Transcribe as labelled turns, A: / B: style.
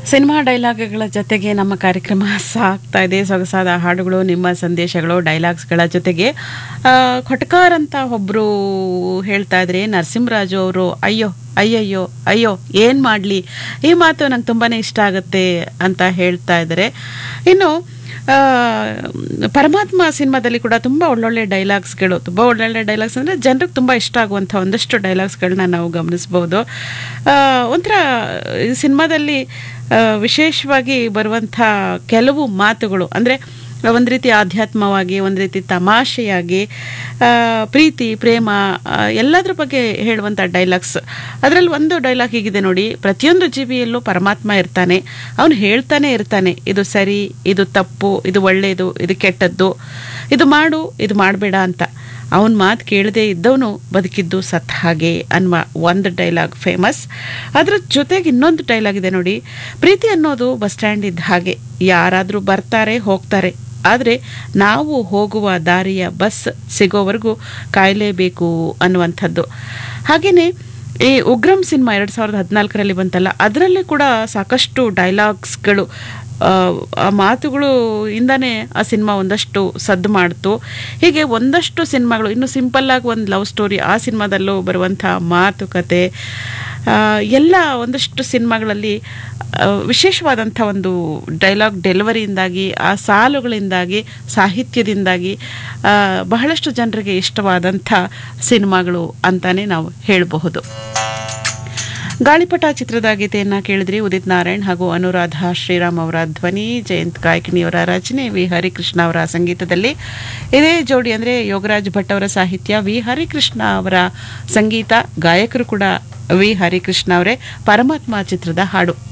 A: cinema ಡೈಲಾಗ್ಗಳ ಜೊತೆಗೆ ನಮ್ಮ ಕಾರ್ಯಕ್ರಮ ಸಾಗ್ತಾ ಇದೆ ಸೊಗಸಾದ ಹಾಡುಗಳು ನಿಮ್ಮ ಸಂದೇಶಗಳು ಡೈಲಾಗ್ಸ್ಗಳ ಜೊತೆಗೆ ಆ, ಕೊಟ್ಕಾರ್ ಅಂತ ಒಬ್ಬರು ಹೇಳ್ತಾ ಇದ್ರೆ ನರಸಿಂಹರಾಜು ಅವರು ಅಯ್ಯೋ ಅಯ್ಯಯ್ಯೋ ಅಯ್ಯೋ ಏನು ಮಾಡಲಿ ಈ ಮಾತು ನಂಗೆ ತುಂಬಾ ಇಷ್ಟ ಆಗುತ್ತೆ ಅಂತ ಹೇಳ್ತಾ ಇದ್ದಾರೆ ಇನ್ನು ಆ, ಪರಮಾತ್ಮ ಸಿನಿಮಾದಲ್ಲಿ ಕೂಡ ತುಂಬ ಒಳ್ಳೊಳ್ಳೆ ಡೈಲಾಗ್ಸ್ಗಳು ತುಂಬ ಒಳ್ಳೊಳ್ಳೆ ಡೈಲಾಗ್ಸ್ ಅಂದರೆ ಜನರಿಗೆ ತುಂಬ ಇಷ್ಟ ಆಗುವಂಥ ಒಂದಷ್ಟು ಡೈಲಾಗ್ಸ್ಗಳನ್ನ ನಾವು ಗಮನಿಸ್ಬೋದು ಆ, ಒಂಥರ ಈ ಸಿನಿಮಾದಲ್ಲಿ ಆ, ವಿಶೇಷವಾಗಿ ಬರುವಂಥ ಕೆಲವು ಮಾತುಗಳು ಅಂದರೆ ಒಂದು ರೀತಿ ಆಧ್ಯಾತ್ಮವಾಗಿ ಒಂದು ರೀತಿ ತಮಾಷೆಯಾಗಿ ಆ, ಪ್ರೀತಿ ಪ್ರೇಮ ಆ, ಎಲ್ಲದ್ರ ಬಗ್ಗೆ ಹೇಳುವಂಥ ಡೈಲಾಗ್ಸ್ ಅದರಲ್ಲಿ ಒಂದು ಡೈಲಾಗ್ ಹೀಗಿದೆ ನೋಡಿ ಪ್ರತಿಯೊಂದು ಜೀವಿಯಲ್ಲೂ ಪರಮಾತ್ಮ ಇರ್ತಾನೆ ಅವನು ಹೇಳ್ತಾನೆ ಇರ್ತಾನೆ ಇದು ಸರಿ ಇದು ತಪ್ಪು ಇದು ಒಳ್ಳೆಯದು ಇದು ಕೆಟ್ಟದ್ದು ಇದು ಮಾಡು ಇದು ಮಾಡಬೇಡ ಅಂತ ಅವನ ಮಾತು ಕೇಳದೆ ಇದ್ದವನು ಬದುಕಿದ್ದು ಸತ್ ಹಾಗೆ ಅನ್ನುವ ಒಂದು ಡೈಲಾಗ್ ಫೇಮಸ್ ಅದ್ರ ಜೊತೆಗೆ ಇನ್ನೊಂದು ಡೈಲಾಗ್ ಇದೆ ನೋಡಿ ಪ್ರೀತಿ ಅನ್ನೋದು ಬಸ್ ಸ್ಟ್ಯಾಂಡ್ ಇದ್ದ ಹಾಗೆ ಯಾರಾದರೂ ಬರ್ತಾರೆ ಹೋಗ್ತಾರೆ ಆದರೆ ನಾವು ಹೋಗುವ ದಾರಿಯ ಬಸ್ ಸಿಗೋವರೆಗೂ ಕಾಯಲೇಬೇಕು ಅನ್ನುವಂಥದ್ದು ಹಾಗೆಯೇ ಈ ಉಗ್ರಂ ಸಿನಿಮಾ ಎರಡು ಸಾವಿರದ ಹದಿನಾಲ್ಕರಲ್ಲಿ ಬಂತಲ್ಲ ಅದರಲ್ಲಿ ಕೂಡ ಸಾಕಷ್ಟು ಡೈಲಾಗ್ಸ್ಗಳು ಆ, ಆ ಮಾತುಗಳು ಇಂದಾನೆ ಆ ಸಿನಿಮಾ ಒಂದಷ್ಟು ಸದ್ದು ಮಾಡ್ತು ಹೀಗೆ ಒಂದಷ್ಟು ಸಿನಿಮಾಗಳು ಇನ್ನು ಸಿಂಪಲ್ಲಾಗಿ ಒಂದು ಲವ್ ಸ್ಟೋರಿ ಆ ಸಿನಿಮಾದಲ್ಲೂ ಬರುವಂಥ ಮಾತುಕತೆ ಆ, ಎಲ್ಲ ಒಂದಷ್ಟು ಸಿನಿಮಾಗಳಲ್ಲಿ ಆ, ವಿಶೇಷವಾದಂಥ ಒಂದು ಡೈಲಾಗ್ ಡೆಲಿವರಿಯಿಂದಾಗಿ ಆ ಸಾಲುಗಳಿಂದಾಗಿ ಸಾಹಿತ್ಯದಿಂದಾಗಿ ಆ, ಬಹಳಷ್ಟು ಜನರಿಗೆ ಇಷ್ಟವಾದಂಥ ಸಿನಿಮಾಗಳು ಅಂತಾನೆ ನಾವು ಹೇಳಬಹುದು ಗಾಳಿಪಟ ಚಿತ್ರದ ಗೀತೆಯನ್ನ ಕೇಳಿದ್ರಿ ಉದಿತ್ ನಾರಾಯಣ್ ಹಾಗೂ ಅನುರಾಧ ಶ್ರೀರಾಮ್ ಅವರ ಧ್ವನಿ ಜಯಂತ್ ಗಾಯಕಿಣಿಯವರ ರಚನೆ ವಿ ಹರಿಕೃಷ್ಣ ಅವರ ಸಂಗೀತದಲ್ಲಿ ಇದೇ ಜೋಡಿ ಅಂದರೆ ಯೋಗರಾಜ್ ಭಟ್ ಅವರ ಸಾಹಿತ್ಯ ವಿ ಹರಿಕೃಷ್ಣ ಅವರ ಸಂಗೀತ ಗಾಯಕರು ಕೂಡ ವಿ ಹರಿಕೃಷ್ಣ ಅವರೇ ಪರಮಾತ್ಮ ಚಿತ್ರದ ಹಾಡು